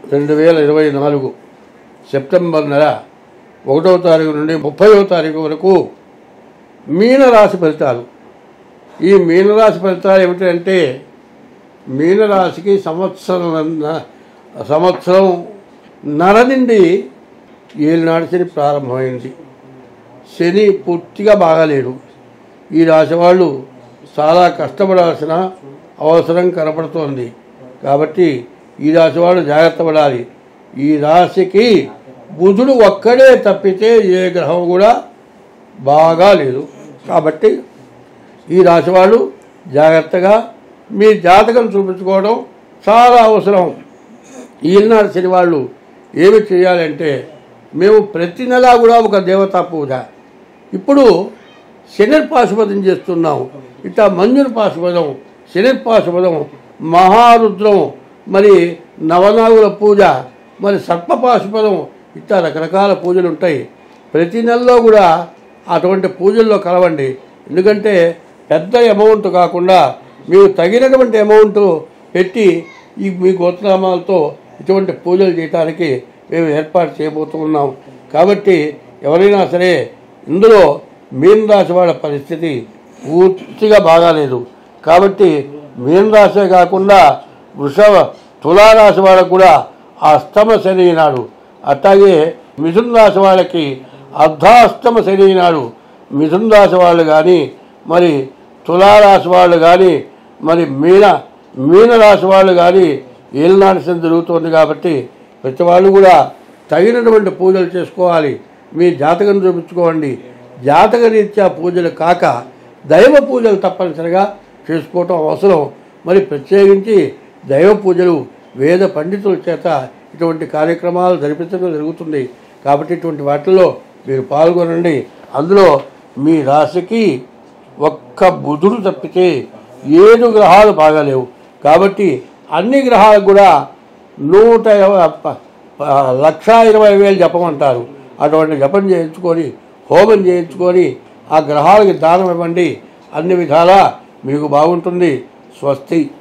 రెండు వేల ఇరవై నాలుగు సెప్టెంబర్ నెల ఒకటవ తారీఖు నుండి ముప్పైవ తారీఖు వరకు మీనరాశి ఫలితాలు ఈ మీనరాశి ఫలితాలు ఏమిటంటే మీనరాశికి సంవత్సరం సంవత్సరం నర నుండి ఏలినాడు శని ప్రారంభమైంది శని పూర్తిగా బాగాలేడు ఈ రాశి వాళ్ళు చాలా కష్టపడాల్సిన అవసరం కనపడుతోంది కాబట్టి ఈ రాశి వాళ్ళు జాగ్రత్త పడాలి ఈ రాశికి బుధుడు ఒక్కడే తప్పితే ఏ గ్రహం కూడా బాగా లేదు కాబట్టి ఈ రాశి వాళ్ళు జాగ్రత్తగా మీ జాతకం చూపించుకోవడం చాలా అవసరం ఈనాడు శని వాళ్ళు ఏమి చేయాలంటే మేము ప్రతి నెలా కూడా ఒక దేవతా పూజ ఇప్పుడు శనిర్పాశుపదం చేస్తున్నాం ఇట్లా మంజుని పాశుపదం శనిర్పాశుపదం మహారుద్రం మరి నవనాగుల పూజ మరి సర్పపాశుపదం ఇట్లా రకరకాల పూజలు ఉంటాయి ప్రతి నెలలో కూడా అటువంటి పూజల్లో కలవండి ఎందుకంటే పెద్ద అమౌంట్ కాకుండా మీరు తగినటువంటి అమౌంట్ పెట్టి ఈ మీ గోత్రనామాలతో ఇటువంటి పూజలు చేయడానికి మేము ఏర్పాటు చేయబోతున్నాం కాబట్టి ఎవరైనా సరే ఇందులో మీన రాశి వాళ్ళ పరిస్థితి పూర్తిగా బాగాలేదు కాబట్టి మీన రాశే కాకుండా వృషభ తులారాశి వాళ్ళకు కూడా అష్టమ శని నాడు అట్లాగే మిథున రాశి వాళ్ళకి అర్ధాష్టమ శని నాడు మిథున రాశి వాళ్ళు కానీ మరి తులారాశి వాళ్ళు కానీ మరి మీన మీన రాశి వాళ్ళు కానీ ఏలినాడు శని జరుగుతోంది కాబట్టి ప్రతి వాళ్ళు కూడా తగినటువంటి పూజలు చేసుకోవాలి మీ జాతకం చూపించుకోండి జాతక రీత్యా పూజలు కాక దైవ పూజలు తప్పనిసరిగా చేసుకోవటం అవసరం మరి ప్రత్యేకించి దైవ పూజలు వేద పండితుల చేత ఇటువంటి కార్యక్రమాలు జరిపించడం జరుగుతుంది కాబట్టి ఇటువంటి వాటిల్లో మీరు పాల్గొనండి అందులో మీ రాశికి ఒక్క బుధుడు తప్పితే ఏడు గ్రహాలు బాగాలేవు కాబట్టి అన్ని గ్రహాలకు కూడా నూట ఇరవై- ప- ప- లక్షా ఇరవై వేలు జపమంటారు అటువంటి జపం చేయించుకొని హోమం చేయించుకొని ఆ గ్రహాలకి దానం ఇవ్వండి అన్ని విధాలా మీకు బాగుంటుంది స్వస్తి